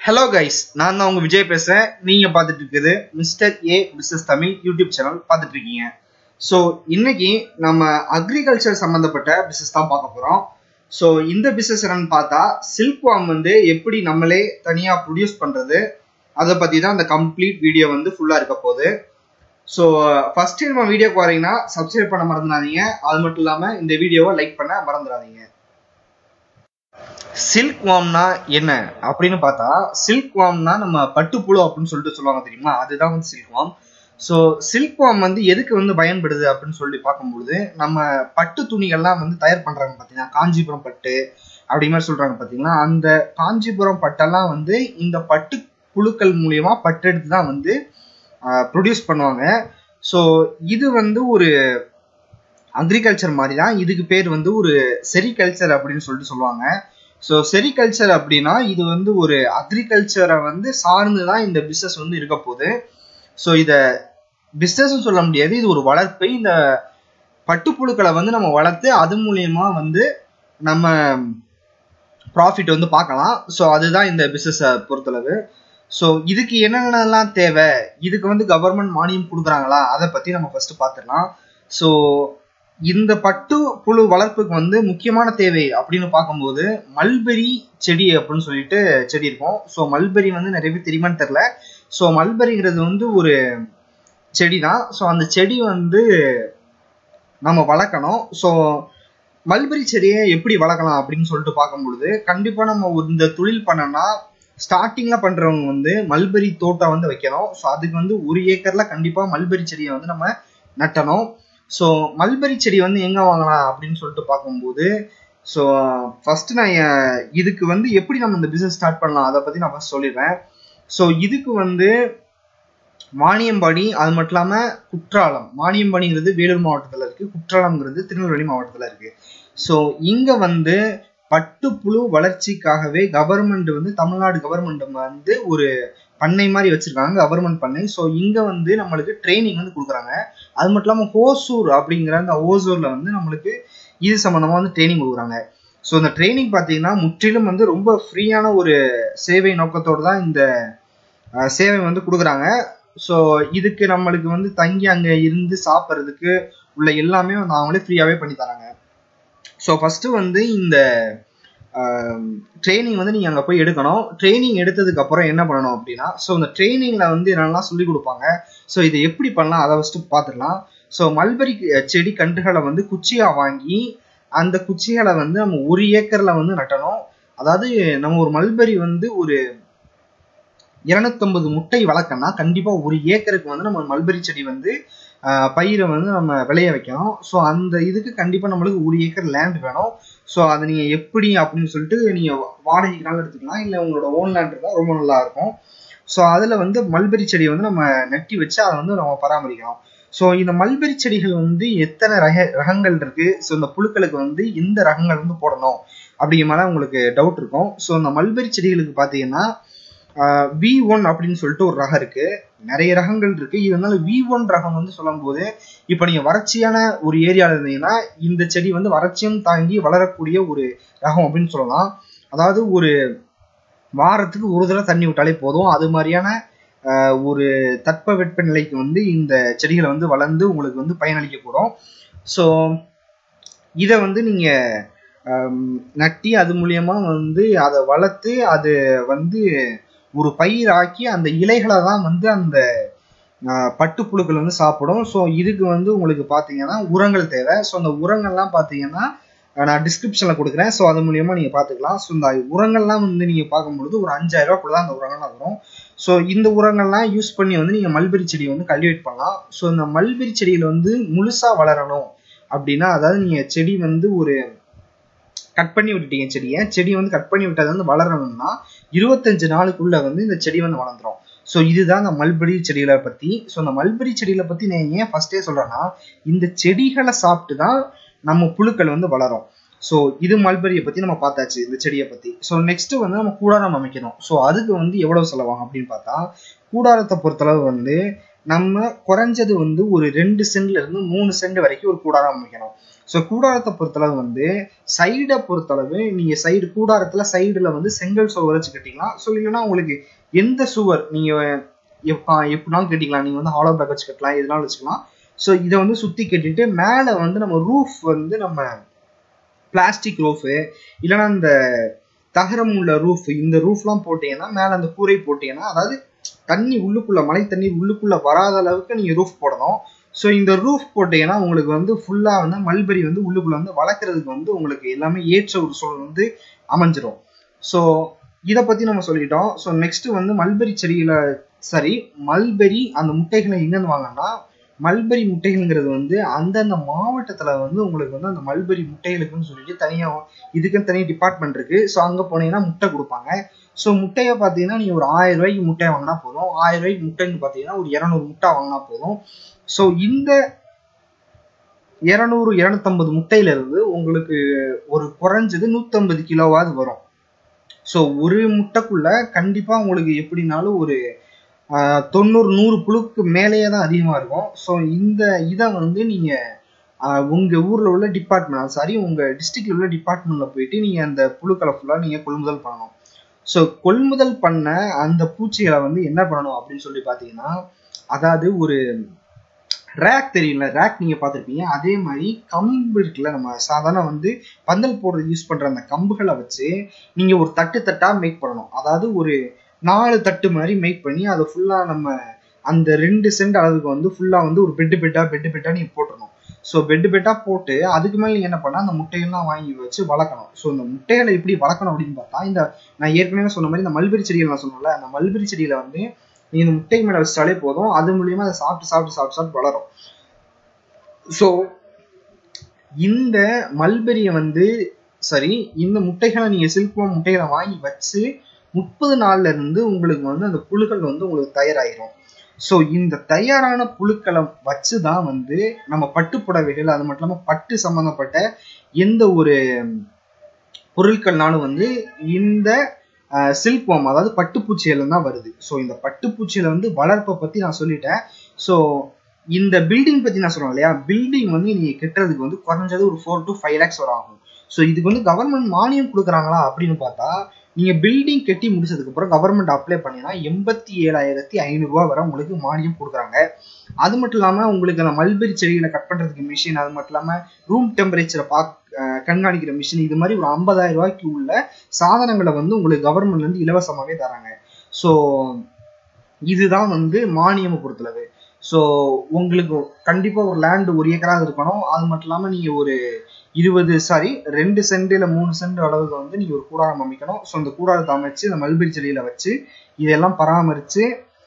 hello guys நான் தான் உங்க விஜய் பேசுறேன் நீங்க பார்த்துட்டு இருக்குது mister A business Tamil YouTube channel பார்த்துட்டு இருக்கீங்க ஸோ இன்னைக்கு நம்ம அக்ரிகல்ச்சர் சம்மந்தப்பட்ட பிசினஸ் தான் பார்க்க போறோம் ஸோ இந்த பிசினஸ் என்னன்னு பார்த்தா சில்க் வாம் வந்து எப்படி நம்மளே தனியாக ப்ரொடியூஸ் பண்றது அதை பத்தி தான் அந்த கம்ப்ளீட் வீடியோ வந்து ஃபுல்லாக இருக்க போகுது ஸோ ஃபர்ஸ்ட் நம்ம வீடியோக்கு வரீங்கன்னா சப்ஸ்கிரைப் பண்ண மறந்துடாதீங்க அது மட்டும் இல்லாமல் இந்த வீடியோவை லைக் பண்ண மறந்துடாதீங்க சில்க் வாம்னா என்ன அப்படின்னு பார்த்தா சில்க் வாம்னா நம்ம பட்டுப்புழு அப்படின்னு சொல்லிட்டு சொல்லுவாங்க தெரியுமா அதுதான் வந்து சில்க் வாம் ஸோ சில்க் வாம் வந்து எதுக்கு வந்து பயன்படுது அப்படின்னு சொல்லி பார்க்கும்பொழுது நம்ம பட்டு துணிகள்லாம் வந்து தயார் பண்றாங்க பார்த்தீங்கன்னா காஞ்சிபுரம் பட்டு அப்படி மாதிரி சொல்றாங்க பார்த்தீங்களா அந்த காஞ்சிபுரம் பட்டெல்லாம் வந்து இந்த பட்டு புழுக்கள் மூலியமா பட்டு எடுத்து தான் வந்து ப்ரொடியூஸ் பண்ணுவாங்க ஸோ இது வந்து ஒரு அக்ரிகல்ச்சர் மாதிரி தான் இதுக்கு பேர் வந்து ஒரு செரிகல்ச்சர் அப்படின்னு சொல்லிட்டு சொல்லுவாங்க ஸோ செரிகல்ச்சர் அப்படின்னா இது வந்து ஒரு அக்ரிகல்ச்சரை வந்து சார்ந்து தான் இந்த பிஸ்னஸ் வந்து இருக்க போகுது ஸோ இதை பிஸ்னஸ்ன்னு சொல்ல முடியாது இது ஒரு வளர்ப்பு இந்த பட்டுப்புழுக்களை வந்து நம்ம வளர்த்து அது மூலியமா வந்து நம்ம ப்ராஃபிட் வந்து பார்க்கலாம் ஸோ அதுதான் இந்த பிஸ்னஸை பொறுத்தளவு ஸோ இதுக்கு என்னென்னலாம் தேவை இதுக்கு வந்து கவர்மெண்ட் மானியம் கொடுக்குறாங்களா அதை பற்றி நம்ம ஃபர்ஸ்ட் பார்த்துடலாம் ஸோ இந்த பட்டு புழு வளர்ப்புக்கு வந்து முக்கியமான தேவை அப்படின்னு பார்க்கும்போது மல்பெரி செடி அப்படின்னு சொல்லிட்டு செடி இருக்கும் ஸோ மல்பெரி வந்து நிறைய பேர் தெரியுமான்னு தெரில ஸோ மல்பெரிங்கிறது வந்து ஒரு செடி தான் ஸோ அந்த செடி வந்து நம்ம வளர்க்கணும் ஸோ மல்பெரி செடியை எப்படி வளர்க்கலாம் அப்படின்னு சொல்லிட்டு பார்க்கும்பொழுது கண்டிப்பாக நம்ம இந்த தொழில் பண்ணோம்னா ஸ்டார்டிங்கில் பண்ணுறவங்க வந்து மல்பெரி தோட்டம் வந்து வைக்கணும் ஸோ அதுக்கு வந்து ஒரு ஏக்கரில் கண்டிப்பாக மல்பெரி செடியை வந்து நம்ம நட்டணும் ஸோ மல்பெரி செடி வந்து எங்கே வாங்கலாம் அப்படின்னு சொல்லிட்டு பார்க்கும்போது ஸோ ஃபர்ஸ்ட் நான் இதுக்கு வந்து எப்படி நம்ம இந்த பிஸ்னஸ் ஸ்டார்ட் பண்ணலாம் அதை பற்றி நான் ஃபர்ஸ்ட் சொல்லிடுறேன் ஸோ இதுக்கு வந்து வாணியம்பாடி அது மட்டும் இல்லாமல் குற்றாலம் வாணியம்பாடிங்கிறது வேலூர் மாவட்டத்தில் இருக்குது குற்றாலம்ங்கிறது திருநெல்வேலி மாவட்டத்தில் இருக்குது ஸோ இங்கே வந்து பட்டுப்புழு வளர்ச்சிக்காகவே கவர்மெண்ட் வந்து தமிழ்நாடு கவர்மெண்ட் வந்து ஒரு பண்ணை மாதிரி வச்சிருக்காங்க கவர்மெண்ட் பண்ணை ஸோ இங்கே வந்து நம்மளுக்கு ட்ரைனிங் வந்து கொடுக்குறாங்க அது மட்டும் இல்லாமல் ஹோசூர் அப்படிங்கிற அந்த ஓசூரில் வந்து நம்மளுக்கு இது சம்மந்தமாக வந்து ட்ரைனிங் கொடுக்குறாங்க ஸோ இந்த ட்ரைனிங் பார்த்தீங்கன்னா முற்றிலும் வந்து ரொம்ப ஃப்ரீயான ஒரு சேவை நோக்கத்தோடு தான் இந்த சேவை வந்து கொடுக்குறாங்க ஸோ இதுக்கு நம்மளுக்கு வந்து தங்கி அங்கே இருந்து சாப்பிட்றதுக்கு உள்ள எல்லாமே வந்து அவங்களே ஃப்ரீயாகவே பண்ணி தராங்க ஸோ ஃபஸ்ட்டு வந்து இந்த ட்ரைனிங் வந்து நீங்கள் அங்கே போய் எடுக்கணும் ட்ரைனிங் எடுத்ததுக்கு அப்புறம் என்ன பண்ணணும் அப்படின்னா ஸோ இந்த ட்ரைனிங்கில் வந்து என்னெல்லாம் சொல்லி கொடுப்பாங்க ஸோ இதை எப்படி பண்ணலாம் அதை ஃபஸ்ட்டு பார்த்துடலாம் ஸோ மல்பரி செடி கன்றுகளை வந்து குச்சியாக வாங்கி அந்த குச்சிகளை வந்து நம்ம ஒரு ஏக்கரில் வந்து நட்டணும் அதாவது நம்ம ஒரு மல்பரி வந்து ஒரு இருநூத்தம்பது முட்டை வளர்க்கணும்னா கண்டிப்பாக ஒரு ஏக்கருக்கு வந்து நம்ம மல்பரி செடி வந்து பயிரை வந்து நம்ம விளைய வைக்கணும் ஸோ அந்த இதுக்கு கண்டிப்பாக நம்மளுக்கு ஒரு ஏக்கர் லேண்ட் வேணும் ஸோ அதை நீங்கள் எப்படி அப்படின்னு சொல்லிட்டு நீங்கள் வாடகைக்குனாலும் எடுத்துக்கலாம் இல்லை உங்களோட ஓன் லேண்ட் இருந்தால் ரொம்ப நல்லா இருக்கும் ஸோ அதில் வந்து மல்பெரி செடியை வந்து நம்ம நட்டி வச்சு அதை வந்து நம்ம பராமரிக்கணும் ஸோ இந்த மல்பெரி செடிகள் வந்து எத்தனை ரக ரகங்கள் இருக்கு ஸோ இந்த புழுக்களுக்கு வந்து இந்த ரகங்கள் வந்து போடணும் அப்படிங்கிற மாதிரி உங்களுக்கு டவுட் இருக்கும் ஸோ இந்த மல்பெரி செடிகளுக்கு பார்த்தீங்கன்னா வி ஒன் அப்படின்னு சொல்லிட்டு ஒரு ரகம் இருக்கு நிறைய ரகங்கள் இருக்கு இதனால வி ஒன் ரகம் வந்து சொல்லும் போது இப்போ நீங்க வறட்சியான ஒரு ஏரியாவில் இருந்தீங்கன்னா இந்த செடி வந்து வறட்சியும் தாங்கி வளரக்கூடிய ஒரு ரகம் அப்படின்னு சொல்லலாம் அதாவது ஒரு வாரத்துக்கு ஒரு தடவை தண்ணி விட்டாலே போதும் அது மாதிரியான ஒரு தட்ப வெப்ப நிலைக்கு வந்து இந்த செடிகளை வந்து வளர்ந்து உங்களுக்கு வந்து பயனளிக்கக்கூடும் ஸோ இதை வந்து நீங்கள் நட்டி அது மூலியமா வந்து அதை வளர்த்து அது வந்து ஒரு பயிராக்கி அந்த இலைகளை தான் வந்து அந்த பட்டுப்புழுக்கள் வந்து சாப்பிடும் ஸோ இதுக்கு வந்து உங்களுக்கு பார்த்தீங்கன்னா உரங்கள் தேவை ஸோ அந்த உரங்கள்லாம் பார்த்தீங்கன்னா நான் டிஸ்கிரிப்ஷனில் கொடுக்குறேன் ஸோ அது மூலியமாக நீங்கள் பார்த்துக்கலாம் ஸோ இந்த உரங்கள்லாம் வந்து நீங்கள் பார்க்கும்பொழுது ஒரு அஞ்சாயிரம் ரூபாக்குள்ள தான் அந்த உரங்கள்லாம் வரும் ஸோ இந்த உரங்கள்லாம் யூஸ் பண்ணி வந்து நீங்கள் மல்பெரி செடியை வந்து கல்டிவேட் பண்ணலாம் ஸோ இந்த மல்பெரி செடியில் வந்து முழுசாக வளரணும் அப்படின்னா அதாவது நீங்கள் செடி வந்து ஒரு கட் பண்ணி விட்டுட்டீங்க செடியை செடி வந்து கட் பண்ணி விட்டது வந்து வளரணும்னா இருபத்தஞ்சு நாளுக்குள்ள வந்து இந்த செடி வந்து வளர்ந்துரும் ஸோ இதுதான் இந்த மல்பெரி செடிகளை பற்றி ஸோ இந்த மல்பெரி செடிகளை பற்றி நான் ஏன் ஃபர்ஸ்டே சொல்கிறேன்னா இந்த செடிகளை சாப்பிட்டு தான் நம்ம புழுக்கள் வந்து வளரும் ஸோ இது மல்பெரியை பற்றி நம்ம பார்த்தாச்சு இந்த செடியை பற்றி ஸோ நெக்ஸ்ட் வந்து நம்ம கூடாரம் அமைக்கணும் ஸோ அதுக்கு வந்து எவ்வளவு செலவாகும் அப்படின்னு பார்த்தா கூடாரத்தை பொறுத்தளவு வந்து நம்ம குறைஞ்சது வந்து ஒரு ரெண்டு சென்ட்ல இருந்து மூணு சென்ட் வரைக்கும் ஒரு கூடாரம் அமைக்கணும் ஸோ கூடாரத்தை பொறுத்தளவு வந்து சைடை பொறுத்தளவு நீங்க சைடு கூடாரத்துல சைடுல வந்து செங்கல் சுவர் வச்சு கட்டிக்கலாம் ஸோ இல்லைன்னா உங்களுக்கு எந்த சுவர் நீங்க எப்ப எப்படினாலும் கட்டிக்கலாம் நீங்க வந்து ஹாலோ பேக் வச்சு கட்டலாம் எதுனாலும் வச்சுக்கலாம் ஸோ இதை வந்து சுத்தி கட்டிட்டு மேலே வந்து நம்ம ரூஃப் வந்து நம்ம பிளாஸ்டிக் ரூஃபு இல்லைன்னா இந்த தகரம் உள்ள ரூஃப் இந்த ரூஃப்லாம் போட்டீங்கன்னா மேலே அந்த கூரை போட்டீங்கன்னா அதாவது தண்ணி உள்ளுக்குள்ள மழை தண்ணி உள்ளுக்குள்ள வராத அளவுக்கு நீங்க ரூஃப் போடணும் ஸோ இந்த ரூஃப் போட்டீங்கன்னா உங்களுக்கு வந்து ஃபுல்லாக வந்து மல்பெரி வந்து உள்ளுக்குள்ள வந்து வளர்க்குறதுக்கு வந்து உங்களுக்கு எல்லாமே ஏற்ற ஒரு சூழல் வந்து அமைஞ்சிரும் ஸோ இதை பற்றி நம்ம சொல்லிட்டோம் ஸோ நெக்ஸ்ட் வந்து மல்பெரி செடியில் சரி மல்பெரி அந்த முட்டைகளை எங்கேருந்து வாங்கன்னா மல்பெரி முட்டைகள்ங்கிறது வந்து அந்தந்த மாவட்டத்தில் வந்து உங்களுக்கு வந்து அந்த மல்பெரி முட்டைகளுக்குன்னு சொல்லிட்டு தனியாக இதுக்குன்னு தனி டிபார்ட்மெண்ட் இருக்கு ஸோ அங்கே போனீங்கன்னா முட்டை கொடுப்பாங்க ஸோ முட்டையை பார்த்தீங்கன்னா நீங்கள் ஒரு ஆயிரம் ரூபாய்க்கு முட்டையை வாங்கினா போதும் ஆயிரம் ரூபாய்க்கு முட்டைன்னு பார்த்தீங்கன்னா ஒரு இரநூறு முட்டை வாங்கினா போதும் ஸோ இந்த இரநூறு இரநூத்தம்பது முட்டையில இருந்து உங்களுக்கு ஒரு குறைஞ்சது நூற்றம்பது கிலோவாவது வரும் ஸோ ஒரு முட்டைக்குள்ள கண்டிப்பாக உங்களுக்கு எப்படினாலும் ஒரு தொண்ணூறு நூறு புழுக்கு மேலேயே தான் அதிகமாக இருக்கும் ஸோ இந்த இதை வந்து நீங்கள் உங்கள் ஊரில் உள்ள டிபார்ட்மெண்ட் சாரி உங்கள் டிஸ்ட்ரிக்டில் உள்ள டிபார்ட்மெண்ட்டில் போயிட்டு நீங்கள் அந்த புழுக்களை ஃபுல்லாக நீங்கள் கொள்முதல் பண்ணணும் ஸோ கொள்முதல் பண்ண அந்த பூச்சிகளை வந்து என்ன பண்ணணும் அப்படின்னு சொல்லி பார்த்தீங்கன்னா அதாவது ஒரு ரேக் தெரியும்ல ரேக் நீங்கள் பார்த்துருப்பீங்க அதே மாதிரி கம்பு இருக்குல்ல நம்ம சாதாரண வந்து பந்தல் போடுறது யூஸ் பண்ணுற அந்த கம்புகளை வச்சு நீங்கள் ஒரு தட்டு தட்டாக மேக் பண்ணணும் அதாவது ஒரு நாலு தட்டு மாதிரி மேக் பண்ணி அதை ஃபுல்லாக நம்ம அந்த ரெண்டு சென்ட் அளவுக்கு வந்து ஃபுல்லாக வந்து ஒரு பெட்டு பெட்டா பெட்டு பெட்டா நீங்கள் போட்டுடணும் ஸோ பெட்டு பெட்டா போட்டு அதுக்கு மேலே நீங்கள் என்ன பண்ணால் அந்த முட்டையெல்லாம் வாங்கி வச்சு வளர்க்கணும் ஸோ இந்த முட்டைகளை எப்படி வளர்க்கணும் அப்படின்னு பார்த்தா இந்த நான் ஏற்கனவே சொன்ன மாதிரி இந்த மல்பெரி செடிகள் நான் சொன்னல அந்த மல்பெரி செடியில வந்து நீ இந்த முட்டை மேலே வச்சாலே போதும் அது மூலியமா அதை சாப்பிட்டு சாப்பிட்டு சாப்பிட்டு சாப்பிட்டு வளரும் ஸோ இந்த மல்பெரியை வந்து சரி இந்த முட்டைகளை நீங்கள் சில்க்வாம் முட்டைகளை வாங்கி வச்சு முப்பது நாள்ல இருந்து உங்களுக்கு வந்து அந்த புழுக்கள் வந்து உங்களுக்கு தயாராகிரும் ஸோ இந்த தயாரான புழுக்களை வச்சு தான் வந்து நம்ம பட்டு புடவைகள் அது மட்டும் இல்லாமல் பட்டு சம்மந்தப்பட்ட எந்த ஒரு பொருட்கள்னாலும் வந்து இந்த சில்க்வாம் அதாவது பட்டுப்பூச்சியில தான் வருது ஸோ இந்த பட்டுப்பூச்சியில வந்து வளர்ப்பை பற்றி நான் சொல்லிட்டேன் ஸோ இந்த பில்டிங் பற்றி நான் சொல்லுவேன் இல்லையா பில்டிங் வந்து நீங்கள் கட்டுறதுக்கு வந்து குறைஞ்சது ஒரு ஃபோர் டு ஃபைவ் லேக்ஸ் வரும் ஆகும் ஸோ இதுக்கு வந்து கவர்மெண்ட் மானியம் கொடுக்குறாங்களா அப்படின்னு பார்த்தா நீங்கள் பில்டிங் கட்டி முடிச்சதுக்கப்புறம் கவர்மெண்ட் அப்ளை பண்ணினா எண்பத்தி ஏழாயிரத்தி ஐநூறுரூவா வரை உங்களுக்கு மானியம் கொடுக்குறாங்க அது மட்டும் இல்லாமல் உங்களுக்கு அந்த மல்பெரி செடிகளை கட் பண்ணுறதுக்கு மிஷின் அது மட்டும் இல்லாமல் ரூம் டெம்பரேச்சரை பாக் கண்காணிக்கிற மிஷின் இது மாதிரி ஒரு ஐம்பதாயிரம் ரூபாய்க்கு உள்ள சாதனங்களை வந்து உங்களுக்கு கவர்மெண்ட்லேருந்து இலவசமாகவே தராங்க ஸோ இதுதான் வந்து மானியம் பொறுத்தளவு ஸோ உங்களுக்கு கண்டிப்பாக ஒரு லேண்டு ஒரு ஏக்கராக இருக்கணும் அது மட்டும் இல்லாமல் நீங்கள் ஒரு இருபது சாரி ரெண்டு சென்ட் இல்லை மூணு சென்ட் அளவுக்கு வந்து நீங்கள் ஒரு கூடாரம் அமைக்கணும் ஸோ அந்த கூடாரத்தை அமைச்சு இந்த மல்பெரி செடியில் வச்சு இதெல்லாம் பராமரித்து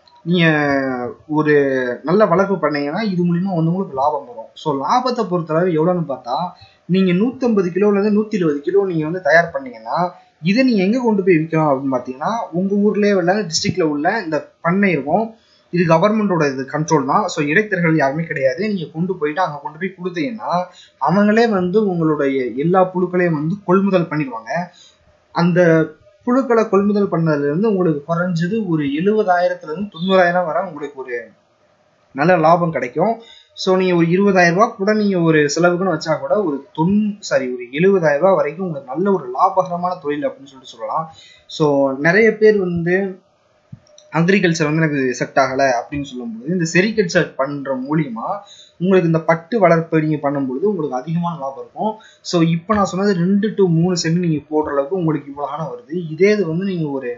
நீங்கள் ஒரு நல்ல வளர்ப்பு பண்ணீங்கன்னா இது மூலிமா வந்து உங்களுக்கு லாபம் வரும் ஸோ லாபத்தை பொறுத்தளவு எவ்வளோன்னு பார்த்தா நீங்கள் நூற்றம்பது கிலோலேருந்து நூற்றி இருபது கிலோ நீங்கள் வந்து தயார் பண்ணீங்கன்னா இதை நீங்கள் எங்கே கொண்டு போய் விற்கணும் அப்படின்னு பார்த்தீங்கன்னா உங்கள் ஊர்லேயே உள்ள டிஸ்ட்ரிக்டில் உள்ள இந்த பண்ணை இருக்கும் இது கவர்மெண்டோட இது கண்ட்ரோல் தான் ஸோ இடைத்தரகர்கள் யாருமே கிடையாது நீங்கள் கொண்டு போயிட்டு அங்கே கொண்டு போய் கொடுத்தீங்கன்னா அவங்களே வந்து உங்களுடைய எல்லா புழுக்களையும் வந்து கொள்முதல் பண்ணிடுவாங்க அந்த புழுக்களை கொள்முதல் பண்ணதுலேருந்து உங்களுக்கு குறைஞ்சது ஒரு எழுபதாயிரத்துலேருந்து தொண்ணூறாயிரம் வரை உங்களுக்கு ஒரு நல்ல லாபம் கிடைக்கும் ஸோ நீங்கள் ஒரு இருபதாயிரம் ரூபா கூட நீங்கள் ஒரு செலவுக்குன்னு வச்சா கூட ஒரு தொன் சாரி ஒரு எழுபதாயிரம் ரூபா வரைக்கும் உங்களுக்கு நல்ல ஒரு லாபகரமான தொழில் அப்படின்னு சொல்லிட்டு சொல்லலாம் ஸோ நிறைய பேர் வந்து அக்ரிகல்ச்சர் வந்து எனக்கு செட் ஆகலை அப்படின்னு சொல்லும்போது இந்த செரிகல்ச்சர் பண்ணுற மூலியமா உங்களுக்கு இந்த பட்டு வளர்ப்பு நீங்கள் பண்ணும்பொழுது உங்களுக்கு அதிகமான லாபம் இருக்கும் ஸோ இப்போ நான் சொன்னது ரெண்டு டு மூணு சென்ட் நீங்கள் போடுற அளவுக்கு உங்களுக்கு இவ்வளோ வருது இதே இது வந்து நீங்கள் ஒரு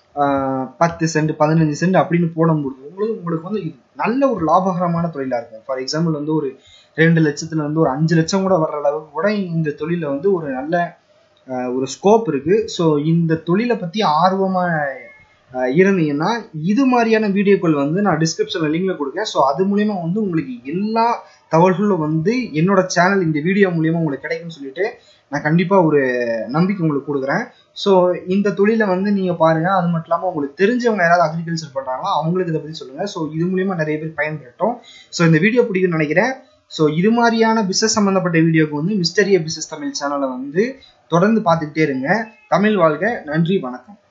பத்து சென்ட் பதினஞ்சு சென்ட் அப்படின்னு போடும்பொழுது உங்களுக்கு உங்களுக்கு வந்து இது நல்ல ஒரு லாபகரமான தொழிலாக இருக்கும் ஃபார் எக்ஸாம்பிள் வந்து ஒரு ரெண்டு லட்சத்துல இருந்து ஒரு அஞ்சு லட்சம் கூட வர்ற அளவுக்கு கூட இந்த தொழில வந்து ஒரு நல்ல ஒரு ஸ்கோப் இருக்கு ஸோ இந்த தொழிலை பற்றி ஆர்வமாக இருந்தீங்கன்னா இது மாதிரியான வீடியோக்கள் வந்து நான் டிஸ்கிரிப்ஷனில் லிங்க்ல கொடுக்கேன் ஸோ அது மூலயமா வந்து உங்களுக்கு எல்லா தகவல்களும் வந்து என்னோட சேனல் இந்த வீடியோ மூலியமா உங்களுக்கு கிடைக்கும்னு சொல்லிட்டு நான் கண்டிப்பாக ஒரு நம்பிக்கை உங்களுக்கு கொடுக்குறேன் ஸோ இந்த தொழிலை வந்து நீங்கள் பாருங்கள் அது மட்டும் இல்லாமல் உங்களுக்கு தெரிஞ்சவங்க யாராவது அக்ரிகல்ச்சர் பண்ணுறாங்களோ அவங்களுக்கு இதை பற்றி சொல்லுங்கள் ஸோ இது மூலியமா நிறைய பேர் பயன்பெறட்டும் ஸோ இந்த வீடியோ பிடிக்கும்னு நினைக்கிறேன் ஸோ இது மாதிரியான பிஸ்னஸ் சம்மந்தப்பட்ட வீடியோக்கு வந்து மிஸ்டரிய பிஸ்னஸ் தமிழ் சேனலை வந்து தொடர்ந்து பார்த்துக்கிட்டே இருங்க தமிழ் வாழ்க நன்றி வணக்கம்